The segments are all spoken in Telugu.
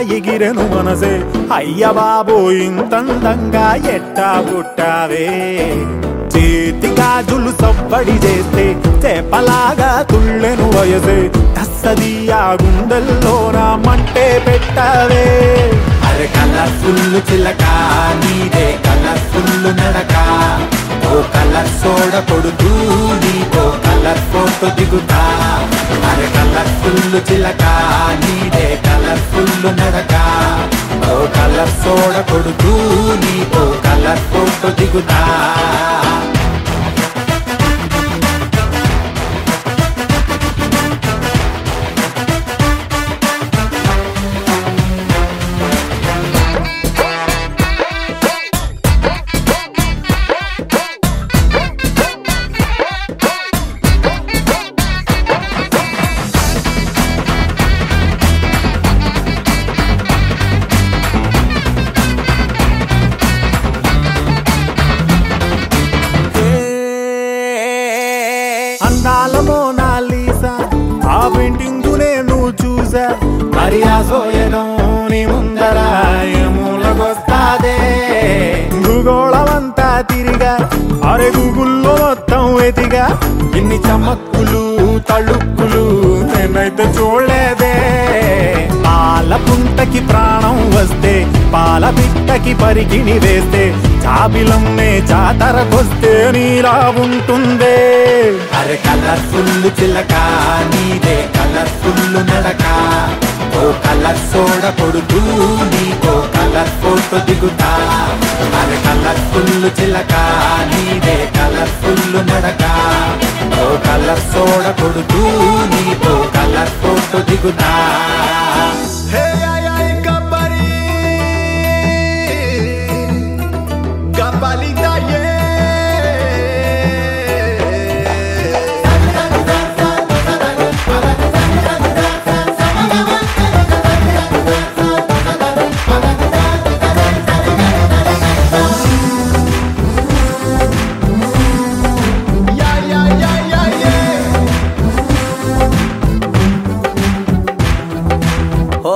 ఎగిరెను మనసే అయ్య బాబో ఇంతందంగా ఎట్టా పుట్టావే చేతి గాజులు సవ్వడి చేస్తే చేపలాగా తుళ్ళెను వయసే తస్సది ఆ గుండెల్లో నా మంటే పెట్టావే అరే కలర్ఫుల్ చిలక నీదే కలర్ఫుల్ నడక ఓ కలర్ సోడ కొడుతూ నీతో కలర్ ఫోటో దిగుతా అరే కలర్ఫుల్ చిలక నీదే కలర్ఫుల్ నడక ఓ కలర్ సోడ కొడుతూ నీతో కలర్ ఫోటో దిగుతా అందాల మోనాలీసా ఆ పెయింటింగ్ నేను చూసా మరి ఆ సోయడం నీ ముందర మూలకొస్తాదే భూగోళమంతా తిరిగా అరే గూగుల్లో మొత్తం ఎదిగా ఇన్ని చమక్కులు తళుక్కులు నేనైతే చూడలేదే పాల పుంటకి ప్రాణం వస్తే పాల పిట్టకి పరికిణి వేస్తే చాబిలమ్మే జాతరకొస్తే నీలా ఉంటుందే అరే కలర్ఫుల్ చిలక నీదే కలర్ఫుల్ నడక ఓ కలర్ సోడ కొడుతూ నీతో కలర్ ఫోటో దిగుతా అరే కలర్ఫుల్ చిలక నీదే కలర్ఫుల్ నడక ఓ కలర్ సోడ కొడుతూ నీతో కలర్ ఫోటో దిగుతా Hey, ay, ay, Gabari. Gabalita, yeah. Yeah, yeah, yeah, yeah, yeah. ఓ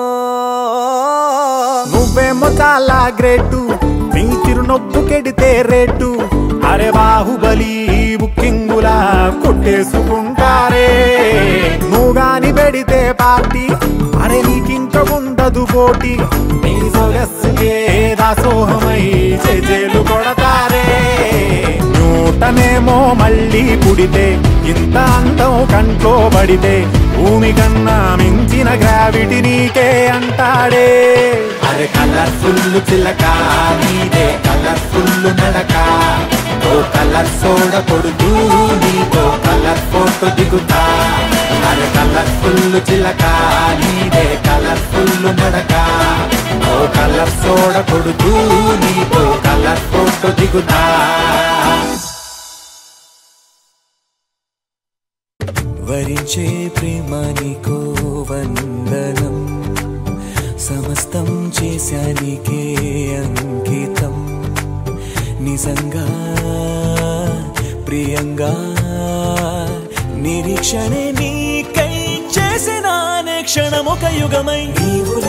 నువ్వేమో చాలా గ్రేటు నీ చిరునొప్పు కెడితే రేటు అరే బాహుబలి బుక్కింగులా కొట్టేసుకుంటారే నువ్వు గాని పెడితే పార్టీ అరే నీకింక ఉండదు పోటీ నీ సొగస్సుకే దాసోహమై చేజేలు కొడతారే నూటనేమో మళ్ళీ పుడితే ఇంత అందం కంట్లో పడితే భూమి కన్నా మించిన గ్రావిటీ నీకే అంటాడే అరే కలర్ఫుల్ చిలక నీదే కలర్ఫుల్ నడక ఓ కలర్ సోడ కొడుతూ నీతో కలర్ ఫోటో దిగుతా అరే కలర్ఫుల్ చిలక నీదే కలర్ఫుల్ నడక ఓ కలర్ సోడ కొడుతూ నీతో కలర్ ఫోటో దిగుతా వరించే ప్రేమ నీకో వందనం సమస్తం చేశానికే అంకితం నిజంగా ప్రియంగా నిరీక్షణే నీకై చేసిన క్షణమొక యుగమై నీవు